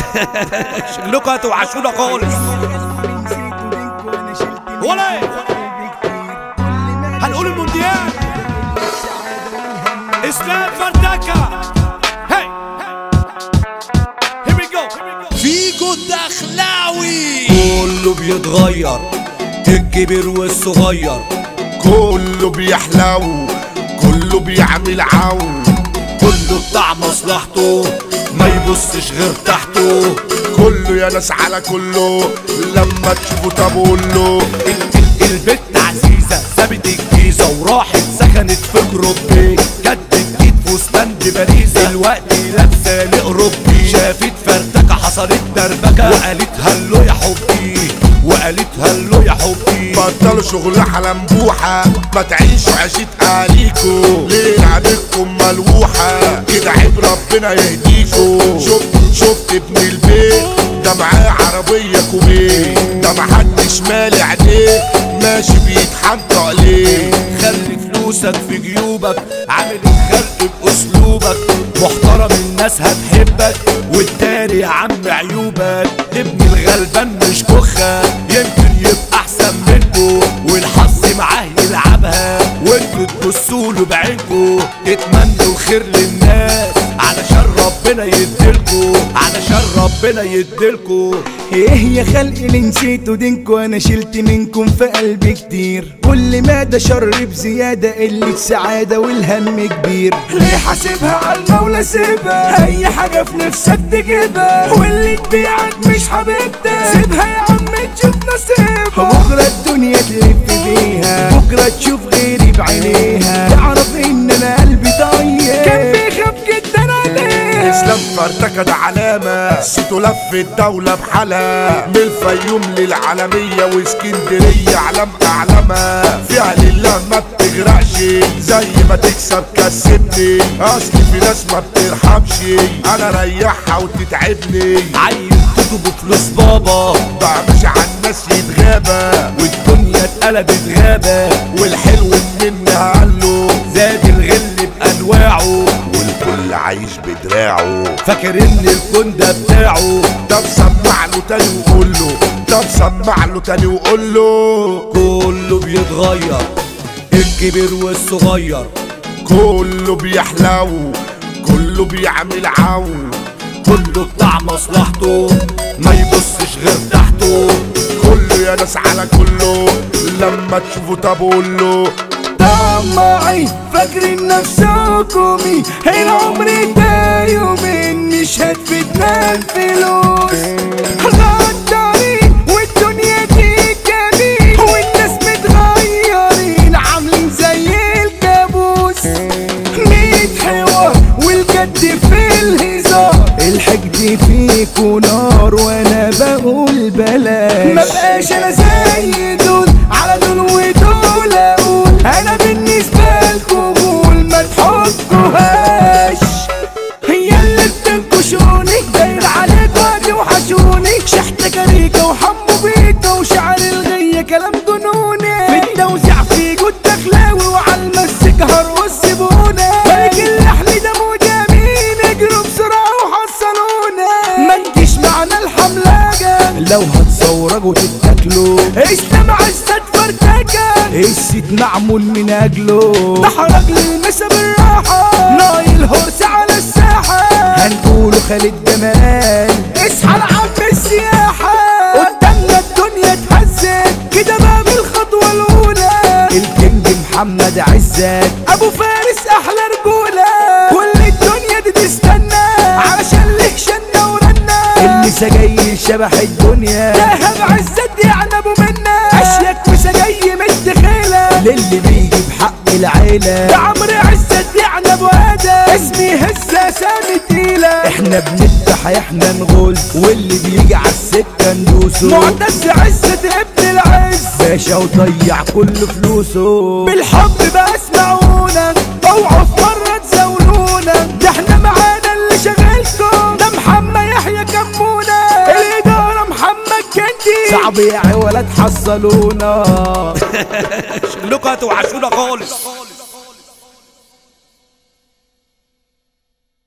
شكلكوا هتوحشونا خالص ولا ايه هنقول المونديال اسلام فردكة هي هير وي جو فيجو الدخلاوي كله بيتغير الكبير والصغير كله بيحلو كله بيعمل عو كله بتاع مصلحته ما يبصش غير تحته كله يا ناس على كله لما تشوفه طب قول له البت عزيزة سابت الجيزة وراحت سكنت في جروبي جت جديد فستان بباريزة دلوقتي لابسة لأوروبي شافت فرتكة حصلت دربكة وقالت هلو يا حبي وقالت هلو يا حبي بطلوا شغل حلمبوحة ما تعيشوا عيشة أهاليكوا ليه عينكم ملوحة كده عيب ربنا يهديكوا شفت شفت ابن البيت ده معاه عربية كوبيه ده محدش مالي عينيه ماشي بيتحنطق ليه خلي فلوسك في جيوبك عامل الخلق بأسلوبك محترم الناس هتحبك والتاني يا عم عيوبك ابن الغلبان مش كخة يمكن يبقى أحسن منكو والحظ معاه يلعبها وانتوا تبصوا له بعينكو تتمنوا الخير للناس علشان ربنا يديلكو علشان ربنا يديلكو ايه يا خلق اللي نسيتوا دينكو انا شلت منكم في قلبي كتير كل ما ده شر بزيادة قلة سعادة والهم كبير ليه حاسبها على المولى سيبها اي حاجة في نفسك تجيبها واللي تبيعك مش حبيبتك سيبها يا عم تشوف نصيبها بكرة الدنيا تلف بيها بكرة تشوف غيري بعينيها تعرف ان انا قلبي طيب كان بيخاف جدا عليه اسلام فرتكة ده علامة سيتو لف الدولة بحالها من الفيوم للعالمية واسكندرية علم أعلامها فيها لله ما بتغرقش زي ما تكسب كسبني أصل في ناس ما بترحمش أنا ريحها وتتعبني عيل تطلب فلوس بابا بعمش على الناس يتغابى والدنيا اتقلبت غابة والحلو منها قاله زاد الغل بأنواعه والكل عايش بدراعه فاكر ان الكون ده بتاعه ده مسمع له تاني وقول له ده مسمع له تاني وقول له كله بيتغير الكبير والصغير كله بيحلو كله بيعمل عو كله بتاع مصلحته ما يبصش غير تحته كله يا ناس على كله لما تشوفه طب قول له طماعي فاكرين نفسكم العمر ده يومين مش هتفيدنا الفلوس غدارين والدنيا دي جميل والناس متغيرين عاملين زي الكابوس ميت حوار والجد في الهزار الحقد فيكوا نار وانا بقول بلاش ما بقاش انا زي دول على دول ودول اقول انا بالنسبه لكم قول ما تحطوهاش هي اللي بتنكشوني داير عليك وادي وحشوني شحت كريكة وحمو بيكا وشعر الغية كلام جنوني في التوزيع في جود دخلاوي وعلى المسك هرقص سيبونا ملك اللحن ده مو جميل اجروا بسرعة وحصلونا ما انتش معنا الحملاجة لو هتصورجوا تتاكلوا استمع السد فرتكة الست معمول من اجله ده حرج للمسا بالراحة نايل هرس على الساحة هنقوله خالد جمال اصحى لعم السياحة قدامنا الدنيا اتهزت كده بقى بالخطوة الأولى الكينج محمد عزت أبو فارس أحلى رجولة كل الدنيا دي تستنى علشان له شنة ورنة اللي جاي شبح الدنيا دهب عزت يعني أبو منا أشيك وسجاي متخيلة للي بيجي بحق العيلة ده عمرو عزت يعني أبو آدم اسمي هزة سامي تقيلة احنا بنفتح احنا نغول واللي بيجي على السكة ندوسه معتز عزت ابن العز باشا وضيع كل فلوسه بالحب بقى اسمعونا اوعوا في مرة تزاولونا ده احنا معانا اللي شغالكم ده محمد يحيى كمونا الإدارة محمد كندي صعب يا ولد حصلونا شكلكوا هتوحشونا خالص